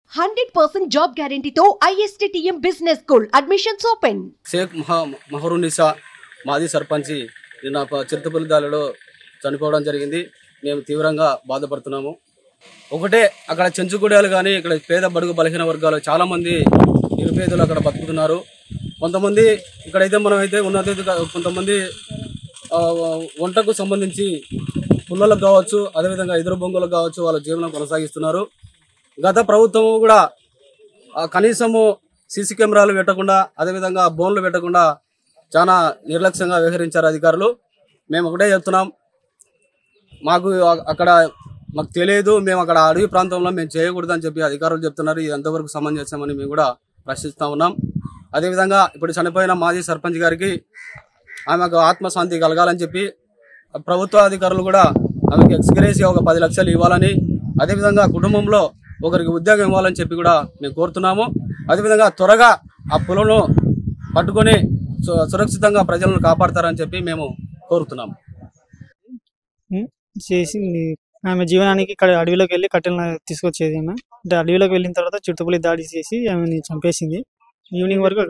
Hundred percent job గ్యారంటీతో ISTM business school admissions open Shaik మహా మహరునిసా మాజీ సర్పంచి నిన్న ప- చిరుతపల్లి దాడిలో చనిపోవడం జరిగింది మేము తీవ్రంగా బాధపడుతున్నాము ఒకటే అక్కడ చెంచుగూడాలు కానీ ఇక్కడ పేద బడుగు బలహీన వర్గాలు చాలామంది నిరుపేదలు అక్కడ బతుకుతున్నారు కొంతమంది ఇక్కడైతే మనం అయితే ఉన్నది కొంతమంది ఆ, వంటకు సంబంధించి పుల్లలకు కావచ్చు అదేవిధంగా ఎదురు బొంగులకు కావచ్చు వాళ్ళ జీవనం కొనసాగిస్తున్నారు గత ప్రభుత్వం కూడా ఆ కనీసము సీసీ కెమెరాలు పెట్టకుండా అదేవిధంగా బోన్లు పెట్టకుండా చాలా నిర్లక్ష్యంగా వ్యవహరించారు అధికారులు మేము ఒకటే చెప్తున్నాం మాకు అ- అక్కడ మాకు తెలియదు మేము అక్కడ అడవి ప్రాంతంలో మేము చేయకూడదు అని చెప్పి అధికారులు చెప్తున్నారు ఇది ఎంతవరకు సమంజసమని మేము కూడా ప్రశ్నిస్తూ ఉన్నాం అదేవిధంగా ఇప్పుడు చనిపోయిన మాజీ సర్పంచ్ గారికి ఆమెకు ఆత్మశాంతి కలగాలని చెప్పి ప్రభుత్వ అధికారులు కూడా ఆమెకి ఎక్స్గ్రేసి ఒక పది లక్షలు ఇవ్వాలని అదేవిధంగా కుటుంబంలో ఒకరికి ఉద్యోగం ఇవ్వాలని చెప్పి కూడా మేము కోరుతున్నాము అదేవిధంగా త్వరగా ఆ పొలను పట్టుకొని సు- సురక్షితంగా ప్రజలను కాపాడతారని చెప్పి మేము కోరుతున్నాము చేసి ఆమె జీవనానికి ఇక్కడ అడవిలోకి వెళ్ళి కట్టెలను తీసుకొచ్చేది ఆమె అంటే అడవిలోకి వెళ్ళిన తర్వాత చుట్టుపల్లి దాడి చేసి ఆమెని చంపేసింది ఈవినింగ్ వరకు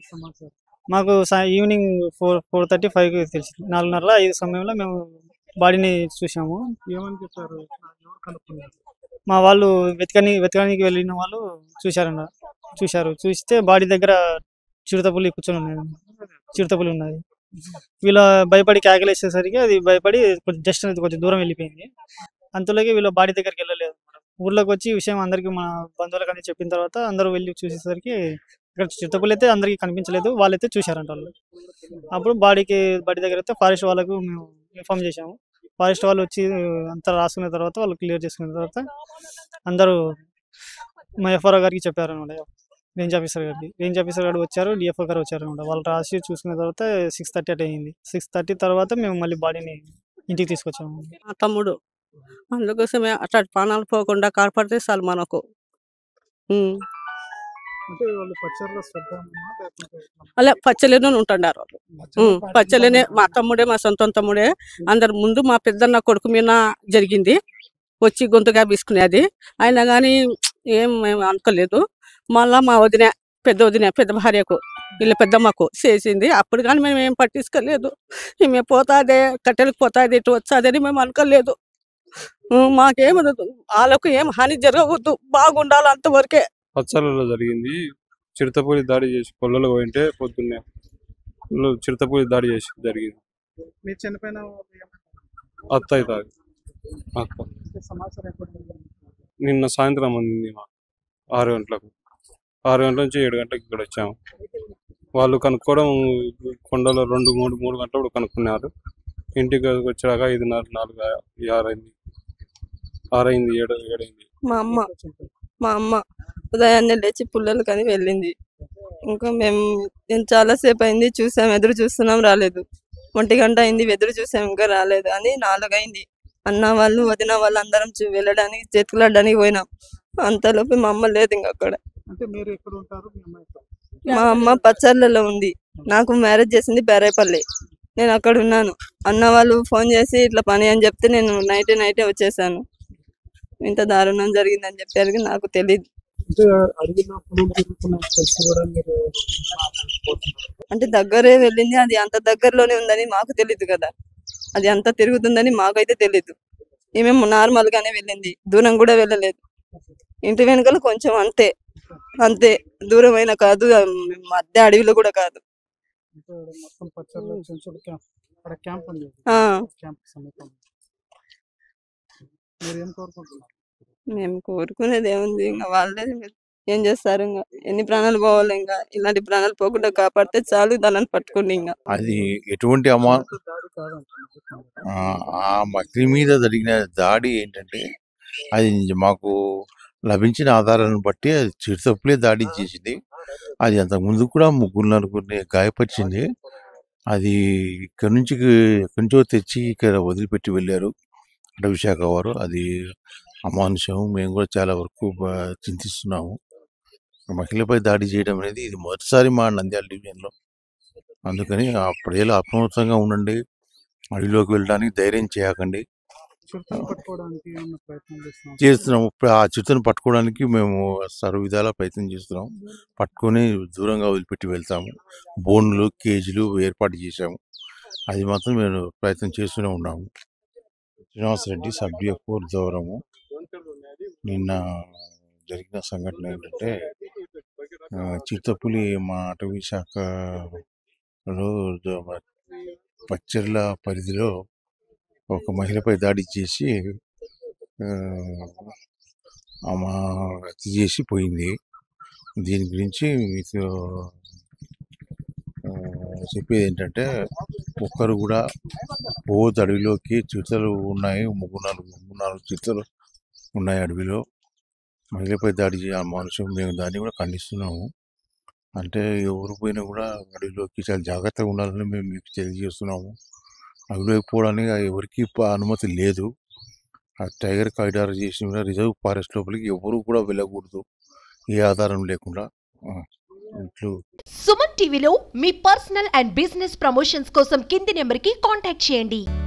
మాకు సా- ఈవినింగ్ ఫోర్ ఫోర్ థర్టీ ఫైవ్కి తెలిసింది నాలుగున్నర ఐదు సమయంలో మేము బాడీని చూసాము ఏమని చెప్పారు ఎవరు కనుక్కున్నారు మా వాళ్ళు వెతకని వెతకడానికి వెళ్ళిన వాళ్ళు చూశారన్న చూశారు చూస్తే బాడీ దగ్గర చిరుతపులి కూర్చొని ఉన్నది చిరుతపులి ఉన్నది వీళ్ళ భయపడి కేకలేసేసరికి అది భయపడి కొంచెం జస్ట్ అనేది కొంచెం దూరం వెళ్ళిపోయింది అంతలోకి వీళ్ళ బాడీ దగ్గరికి వెళ్ళలేదు ఊర్లోకి వచ్చి ఈ విషయం అందరికి మా బంధువులకు అని చెప్పిన తర్వాత అందరూ వెళ్ళి చూసేసరికి ఇక్కడ చిరుతపులి అయితే అందరికీ కనిపించలేదు వాళ్ళైతే చూశారంట వాళ్ళు అప్పుడు బాడీకి బాడీ దగ్గర అయితే ఫారెస్ట్ వాళ్ళకు మేము ఇన్ఫార్మ్ చేశాము ఫారెస్ట్ వాళ్ళు వచ్చి అంతా రాసుకున్న తర్వాత వాళ్ళు క్లియర్ చేసుకున్న తర్వాత అందరూ మా ఎఫ్ఆర్ఓ గారికి చెప్పారు అనమాట రేంజ్ ఆఫీసర్ గారికి రేంజ్ ఆఫీసర్ గారు వచ్చారు డిఎఫ్ఓ గారు వచ్చారు అనమాట వాళ్ళు రాసి చూసుకున్న తర్వాత సిక్స్ థర్టీ అట్ అయింది సిక్స్ థర్టీ తర్వాత మేము మళ్ళీ బాడీని ఇంటికి తీసుకొచ్చాము మా తమ్ముడు అందుకోసమే అట్లా ప్రాణాలు పోకుండా కాపాడితే చాలు మనకు ఉమ్. అంటే వాళ్ళు పచ్చర్ల శ్రద్ధ ఉందా? లేకుంటే ఎట్లా? అలా పచ్చలేనే ఉంటున్నారు వాళ్ళు ఉమ్, పచ్చలేనే మా తమ్ముడే మా సొంత తమ్ముడే అందరు ముందు మా పెద్దన్న కొడుకు మీద జరిగింది వచ్చి గొంతుగా బీసుకునేది అయినా కానీ ఏం మేము అనుకోలేదు మళ్ళా మా వదిన పెద్ద వదిన పెద్ద భార్యకు వీళ్ళ పెద్దమ్మకు చేసింది అప్పుడు కానీ మేము ఏం పట్టించుకోలేదు ఈమె పోతాదే కట్టెలకు పోతాది ఇటు వచ్చాదని మేము అనుకోలేదు ఉమ్, మాకేం వాళ్ళకు ఏం హాని జరగవద్దు బాగుండాలి అంతవరకే పచ్చలలో జరిగింది చిరుతపూడి దాడి చేసి పొలంలో పోయింటే పొద్దున్నే పొలంలో చిరుతపూడి దాడి చేసి జరిగింది మీ చనిపోయిన వాళ్ళు ఏమన్నారు? అత్త అవుతుంది అత్త అంటే సమాచారం ఎప్పుడు తెలిసింది? నిన్న సాయంత్రం అందింది మా ఆరు గంటలకు ఆరు గంటల నుంచి ఏడు గంటలకు ఇక్కడ వచ్చాము వాళ్ళు కనుక్కోవడం కొండలో రెండు మూడు మూడు గంటలు కనుక్కున్నారు ఇంటికి వచ్చాక ఐదున్నర నాలుగు ఈ ఆరైంది ఆరైంది ఏడు ఏడైంది మా అమ్మ మా అమ్మ ఉదయాన్నే లేచి పుల్లలు కని వెళ్ళింది ఇంకా మేము నేను చాలాసేపు అయింది చూసాం ఎదురు చూస్తున్నాం రాలేదు ఒంటి గంట అయింది ఎదురు చూసాం ఇంకా రాలేదు అని నాలుగైంది అన్న వాళ్ళు వదిన వాళ్ళు అందరం చూ- వెళ్ళడానికి చేతులాడడానికి పోయినాం అంతలోపు మా అమ్మ లేదు ఇంకా అక్కడ అంటే మీరు ఎక్కడ ఉంటారు మీ అమ్మాయి ఎక్కడ? మా అమ్మ పచ్చర్లలో ఉంది నాకు మ్యారేజ్ చేసింది బేరేపల్లి నేను అక్కడ ఉన్నాను అన్న వాళ్ళు ఫోన్ చేసి ఇట్లా పని అని చెప్తే నేను నైటే నైటే వచ్చేసాను ఇంత దారుణం జరిగిందని చెప్పారు నాకు తెలియదు అంటే అడవిలో పులులు తిరుగుతున్నాయి తెలిసి కూడా మీరు అంటే దగ్గరే వెళ్ళింది అది అంత దగ్గరలోనే ఉందని మాకు తెలియదు కదా అది అంత తిరుగుతుందని మాకైతే తెలీదు ఈమె నార్మల్ గానే వెళ్ళింది దూరం కూడా వెళ్ళలేదు ఇంటి వెనుకలు కొంచెం అంతే అంతే దూరమైన కాదు ఆ మధ్య అడవిలో కూడా కాదు అంటే మొత్తం పచ్చర్ల చెంచుల క్యాంప్ అక్కడ క్యాంప్ ఉంది ఆ క్యాంప్ సమీపం మీరు ఏం కోరుకుంటున్నారు మేము కోరుకునేది ఏముంది ఇంకా వాళ్ళే ఏం చేస్తారు ఇంకా ఎన్ని ప్రాణాలు పోవాలి ఇంకా ఇలాంటి ప్రాణాలు పోకుండా కాపాడితే చాలు దాన్ని పట్టుకోండి ఇంకా అది ఎటువంటి అమా దాడి కాదంటున్నారు ఆ, ఆ మక్రి మీద జరిగిన దాడి ఏంటంటే అది నిజ- మాకు లభించిన ఆధారాలను బట్టి అది చిరుతప్పులే దాడి చేసింది అది అంతకు ముందు కూడా ముగ్గురు నలుగురిని గాయపరిచింది అది ఇక్కడ నుంచి ఎక్కడి నుంచో తెచ్చి ఇక్కడ వదిలిపెట్టి వెళ్ళారు అటవీ శాఖ వారు అది అమానుషం మేము కూడా చాలా వరకు బా- చింతిస్తున్నాము మహిళపై దాడి చేయడం అనేది ఇది మొదటిసారి మా నంద్యాల డివిజన్లో అందుకని ఆ ప్రజలు అప్రమత్తంగా ఉండండి అడవిలోకి వెళ్ళడానికి ధైర్యం చేయకండి చిరుతను పట్టుకోవడానికి ఏమన్నా ప్రయత్నం చేస్తున్నాం చేస్తున్నాం ఇప్పుడు ఆ చిరుతను పట్టుకోవడానికి మేము సర్వ విధాల ప్రయత్నం చేస్తున్నాం పట్టుకొని దూరంగా వదిలిపెట్టి వెళ్తాము బోన్లు కేజీలు ఏర్పాటు చేశాము అది మాత్రం మేము ప్రయత్నం చేస్తూనే ఉన్నాము శ్రీనివాస్ రెడ్డి సభ్య కోర్ దూరము నిన్న జరిగిన సంఘటన ఏంటంటే ఆ, చిరుతపులి మా అటవీ శాఖలో ద- మ- పచ్చర్ల పరిధిలో ఒక మహిళపై దాడి చేసి ఆ, ఆమె హత్య చేసి పోయింది దీని గురించి మీకు ఆ, చెప్పేది ఏంటంటే ఒక్కరు కూడా పోవద్దు అడవిలోకి చిరుతలు ఉన్నాయి ముగ్గురు నాలుగు మూడు నాలుగు చిరుతలు ఉన్నాయి అడవిలో మహిళపై దాడి చేయ మనుషులు మేము దాన్ని కూడా ఖండిస్తున్నాము అంటే ఎవరు పోయినా కూడా అడవిలోకి చాలా జాగ్రత్తగా ఉండాలని మేము మీకు తెలియజేస్తున్నాము అడవిలోకి పోవడానికి ఎవరికి ప- అనుమతి లేదు ఆ టైగర్ కారిడార్ చేసి కూడా రిజర్వ్ ఫారెస్ట్ లోపలికి ఎవరు కూడా వెళ్ళకూడదు ఏ ఆధారం లేకుండా ఆ, ఇట్లు సుమన్ టీవీలో మీ పర్సనల్ అండ్ బిజినెస్ ప్రమోషన్స్ కోసం కింది నెంబర్కి కాంటాక్ట్ చేయండి